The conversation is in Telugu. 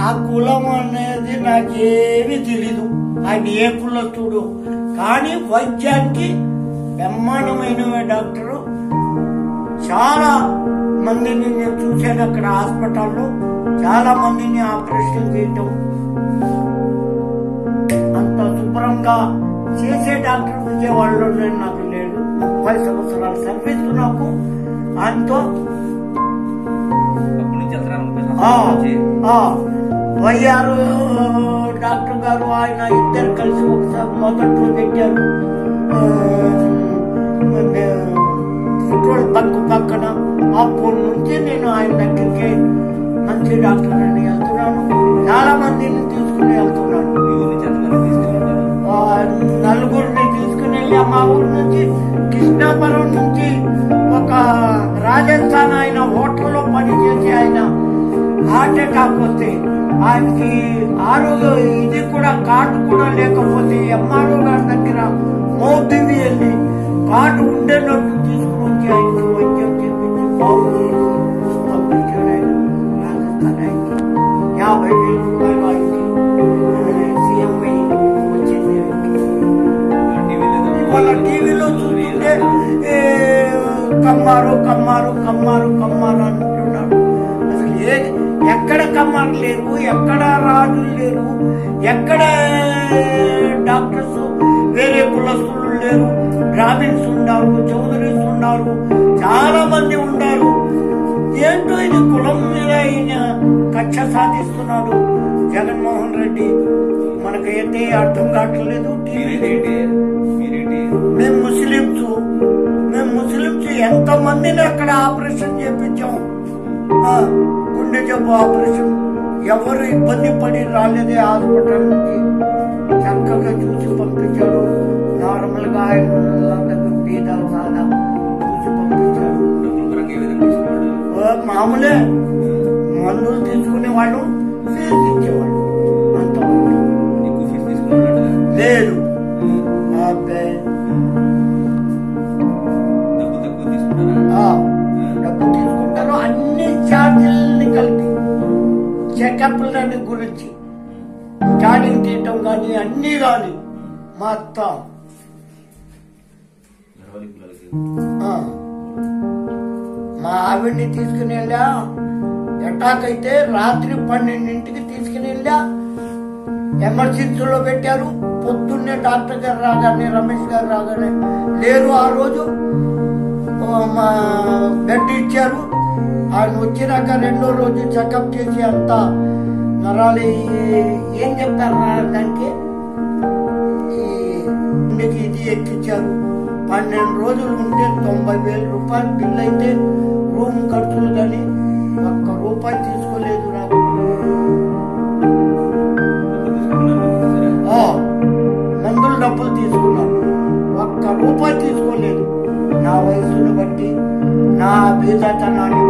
ఆ కులం అనేది నాకేమీ తెలీదు ఆయన ఏ కులస్తుడు కానీ వైద్యానికి బ్రహ్మాండమైన డాక్టరు చాలా మందిని నేను చూశాను అక్కడ హాస్పిటల్లో చాలా మందిని ఆపరేషన్ చేయటం అంత శుభ్రంగా చేసే డాక్టర్ విజయవాడలో నేను నాకు లేడు ముప్పై సంవత్సరాల సర్వీస్ నాకు ఆయనతో అప్పటి నుంచి వెళ్తున్నాను ముప్పై ఆ, సంవత్సరాల నుంచి. ఆ, వైఆర్ డాక్టర్ గారు ఆయన ఇద్దరు కలిసి ఒకసారి మొదట్లో పెట్టారు ఆ, పెట్రోల్ బంక్ పక్కన అప్పటి నుంచి నేను ఆయన దగ్గరికి మంచి డాక్టర్ అని వెళ్తున్నాను చాలా మందిని తీసుకుని వెళ్తున్నాను మీ ఊరు నుంచి ఎంతమంది తీసుకెళ్ళారు ఆ, నలుగురిని తీసుకుని వెళ్ళి మా ఊరు నుంచి కృష్ణాపురం నుంచి ఒక రాజస్థాన్ ఆయన హోటల్లో పనిచేసి ఆయన హార్ట్ అటాక్ వస్తే ఆయనకి ఆరోగ్య ఇది కూడా కార్డు కూడా లేకపోతే ఎంఆర్ఓ గారి దగ్గర మోదివి వెళ్ళి కార్డు ఉండేటట్టు తీసుకుని వచ్చి ఆయనకి వైద్యం చేపించి బాగు చేసి పంపించాడు ఆయన రాజస్థాన్ ఆయనకి యాభై వేల రూపాయలు ఆయనకి సీఎం వచ్చింది ఆయనకి టీవీలో వాళ్ళ టీవీలో చూస్తుంటే ఏ, కమ్మారు కమ్మారు కమ్మారు కమ్మారు అంటున్నాడు అసలు ఏ ఎక్కడ కమ్మారు లేరు ఎక్కడ రాజులు లేరు ఎక్కడ డాక్టర్స్ వేరే కులస్తులు లేరు బ్రాహ్మిన్స్ ఉన్నారు చౌదరీస్ ఉన్నారు చాలా మంది ఉన్నారు ఏంటో ఇది కులం మీద ఈయన కక్ష సాధిస్తున్నాడు జగన్మోహన్ రెడ్డి మనకైతే అర్థం కావట్లేదు టీవీ మీరేంటి మీరేంటి మేము ముస్లింస్ మేము ముస్లింస్ ఎంత మందిని అక్కడ ఆపరేషన్ చేపించాం ఆ, గుండె జబ్బు ఆపరేషన్ ఎవరు ఇబ్బంది పడి రాలేదే హాస్పిటల్ నుంచి చక్కగా చూసి పంపించాడు నార్మల్ గా ఆయన దగ్గర బీద సాదా చూసి పంపించాడు డబ్బులు పరంగా ఏ విధంగా తీసుకున్నాడు ఓ, మామూలే మందులు తీసుకునే వాళ్ళు ఫీజు ఇచ్చేవాళ్ళు అంతవరకు ఎక్కువ ఫీజు తీసుకున్నాడు లేదు అబ్బే డబ్బు తక్కువ తీసుకుంటారా ఆ, డబ్బు తీసుకుంటారు అన్ని ఛార్జీలని కలిపి చెకప్లని గురించి స్కానింగ్ తీయటం కానీ అన్ని కానీ మొత్తం నడవాలి పిల్లలకి ఆ. మా ఆవిడ్ని తీసుకుని వెళ్ళా అటాక్ అయితే రాత్రి పన్నెండింటికి తీసుకుని వెళ్ళా ఎమర్జెన్సీలో పెట్టారు పొద్దున్నే డాక్టర్ గారు రాగానే రమేష్ గారు రాగానే లేరు ఆ రోజు ఓ, మా బెడ్ ఇచ్చారు ఆయన వచ్చినాక రెండో రోజు చెకప్ చేసి అంతా నరాలు ఈ- ఏం చెప్తారు రా దానికి ఈ గుండెకి ఇది ఎక్కించారు పన్నెండు రోజులు ఉంటే తొంభై వేల రూపాయలు బిల్ అయితే రూమ్ ఖర్చులు కానీ ఒక్క రూపాయి తీసుకోలేదు నాకు డబ్బులు తీసుకున్నాను సరే ఆ, మందులు డబ్బులు తీసుకున్నాను ఒక్క రూపాయి తీసుకోలేదు నా వయసును బట్టి నా బీదతనాన్ని